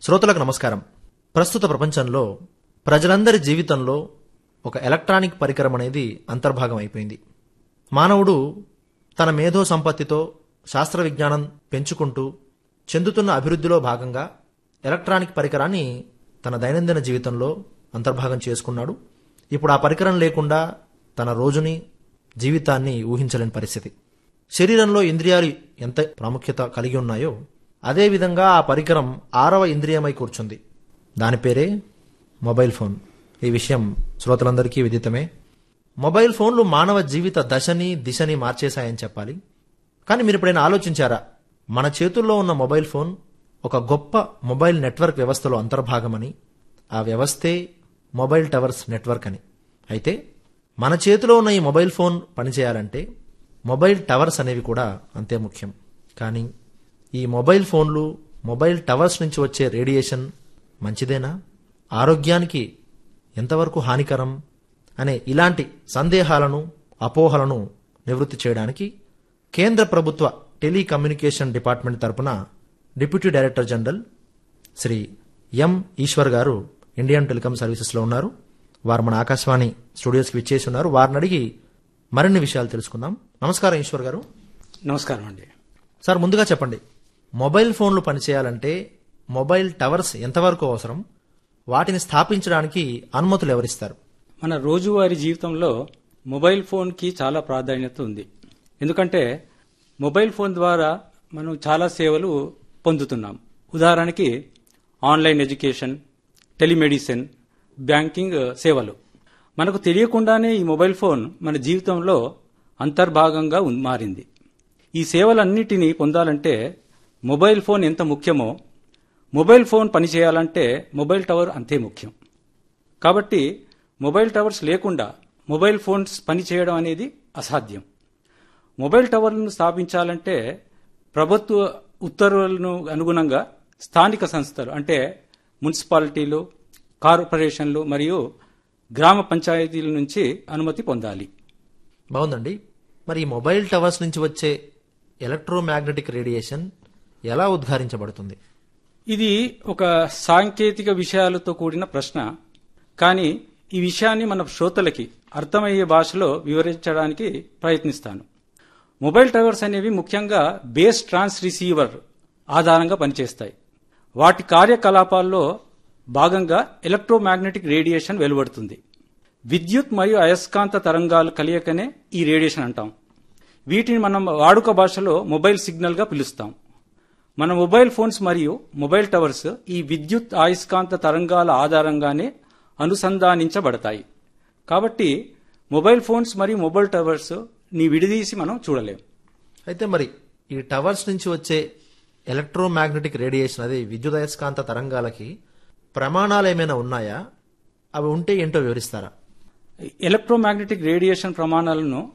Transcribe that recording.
శ్రోతలకు నమస్కారం ప్రస్తుత ప్రపంచంలో ప్రజలందరి జీవితంలో ఒక ఎలక్ట్రానిక్ పరికరం అనేది అంతర్భాగం అయిపోయింది మానవుడు తన మేధో సంపత్తితో శాస్త్ర విజ్ఞానం పెంచుకుంటూ చెందుతున్న అభివృద్ధిలో భాగంగా ఎలక్ట్రానిక్ పరికరాన్ని తన దైనందిన జీవితంలో అంతర్భాగం చేసుకున్నాడు ఇప్పుడు ఆ పరికరం లేకుండా తన రోజుని జీవితాన్ని ఊహించలేని పరిస్థితి శరీరంలో ఇంద్రియాలు ఎంత ప్రాముఖ్యత కలిగి ఉన్నాయో అదేవిధంగా ఆ పరికరం ఆరవ ఇంద్రియమై కూర్చుంది దాని పేరే మొబైల్ ఫోన్ ఈ విషయం శ్రోతలందరికీ విదితమే మొబైల్ ఫోన్లు మానవ జీవిత దశని దిశని మార్చేశాయని చెప్పాలి కానీ మీరు ఎప్పుడైనా ఆలోచించారా మన చేతుల్లో ఉన్న మొబైల్ ఫోన్ ఒక గొప్ప మొబైల్ నెట్వర్క్ వ్యవస్థలో అంతర్భాగమని ఆ వ్యవస్థే మొబైల్ టవర్స్ నెట్వర్క్ అని అయితే మన చేతిలో ఉన్న ఈ మొబైల్ ఫోన్ పనిచేయాలంటే మొబైల్ టవర్స్ అనేవి కూడా అంతే ముఖ్యం కానీ ఈ మొబైల్ ఫోన్లు మొబైల్ టవర్స్ నుంచి వచ్చే రేడియేషన్ మంచిదేనా ఆరోగ్యానికి ఎంతవరకు హానికరం అనే ఇలాంటి సందేహాలను అపోహలను నివృత్తి చేయడానికి కేంద్ర ప్రభుత్వ టెలికమ్యూనికేషన్ డిపార్ట్మెంట్ తరపున deputy director general Shri M Eswar గారు ఇండియన్ టెలికాం సర్వీసెస్లో ఉన్నారు వారు మన ఆకాశవాణి స్టూడియోస్కి విచ్చేసి ఉన్నారు వారిని అడిగి మరిన్ని విషయాలు తెలుసుకుందాం నమస్కారం ఈశ్వర్ గారు నమస్కారం అండి సార్ ముందుగా చెప్పండి మొబైల్ ఫోన్లు పనిచేయాలంటే మొబైల్ టవర్స్ ఎంతవరకు అవసరం వాటిని స్థాపించడానికి అనుమతులు ఎవరిస్తారు మన రోజువారీ జీవితంలో మొబైల్ ఫోన్కి చాలా ప్రాధాన్యత ఉంది ఎందుకంటే మొబైల్ ఫోన్ ద్వారా మనం చాలా సేవలు పొందుతున్నాం ఉదాహరణకి ఆన్లైన్ ఎడ్యుకేషన్ టెలిమెడిసిన్ బ్యాంకింగ్ సేవలు మనకు తెలియకుండానే ఈ మొబైల్ ఫోన్ మన జీవితంలో అంతర్భాగంగా ఉన్- మారింది ఈ సేవలన్నిటినీ పొందాలంటే మొబైల్ ఫోన్ ఎంత ముఖ్యమో మొబైల్ ఫోన్ పనిచేయాలంటే మొబైల్ టవర్ అంతే ముఖ్యం కాబట్టి మొబైల్ టవర్స్ లేకుండా మొబైల్ ఫోన్స్ పనిచేయడం అనేది అసాధ్యం మొబైల్ టవర్లను స్థాపించాలంటే ప్రభుత్వ ఉత్తర్వులను అనుగుణంగా స్థానిక సంస్థలు అంటే మున్సిపాలిటీలు కార్పొరేషన్లు మరియు గ్రామ పంచాయతీల నుంచి అనుమతి పొందాలి బాగుందండి మరి ఈ మొబైల్ టవర్స్ నుంచి వచ్చే ఎలక్ట్రోమాగ్నెటిక్ రేడియేషన్ ఎలా ఉద్ఘారించబడుతుంది ఇది ఒక సాంకేతిక విషయాలతో కూడిన ప్రశ్న కానీ ఈ విషయాన్ని మన శ్రోతలకి అర్థమయ్యే భాషలో వివరించడానికి ప్రయత్నిస్తాను మొబైల్ టవర్స్ అనేవి ముఖ్యంగా బేస్ ట్రాన్స్ రిసీవర్ ఆధారంగా పనిచేస్తాయి వాటి కార్యకలాపాల్లో భాగంగా ఎలక్ట్రోమాగ్నెటిక్ రేడియేషన్ వెలువడుతుంది విద్యుత్ మరియు అయస్కాంత తరంగాలు కలియకనే ఈ రేడియేషన్ అంటాం వీటిని మనం వాడుక భాషలో మొబైల్ సిగ్నల్ గా పిలుస్తాం మన మొబైల్ ఫోన్స్ మరియు మొబైల్ టవర్స్ ఈ విద్యుత్ అయస్కాంత తరంగాల ఆధారంగానే అనుసంధానించబడతాయి కాబట్టి మొబైల్ ఫోన్స్ మరియు మొబైల్ టవర్స్ ని విడిదీసి మనం చూడలేం అయితే మరి ఈ టవర్స్ నుంచి వచ్చే ఎలక్ట్రోమాగ్నెటిక్ రేడియేషన్ అదే విద్యుదయస్కాంత తరంగాలకి ప్రమాణాలు ఏమైనా ఉన్నాయా అవి ఉంటే ఏంటో వివరిస్తారా ఎలక్ట్రోమాగ్నెటిక్ రేడియేషన్ ప్రమాణాలను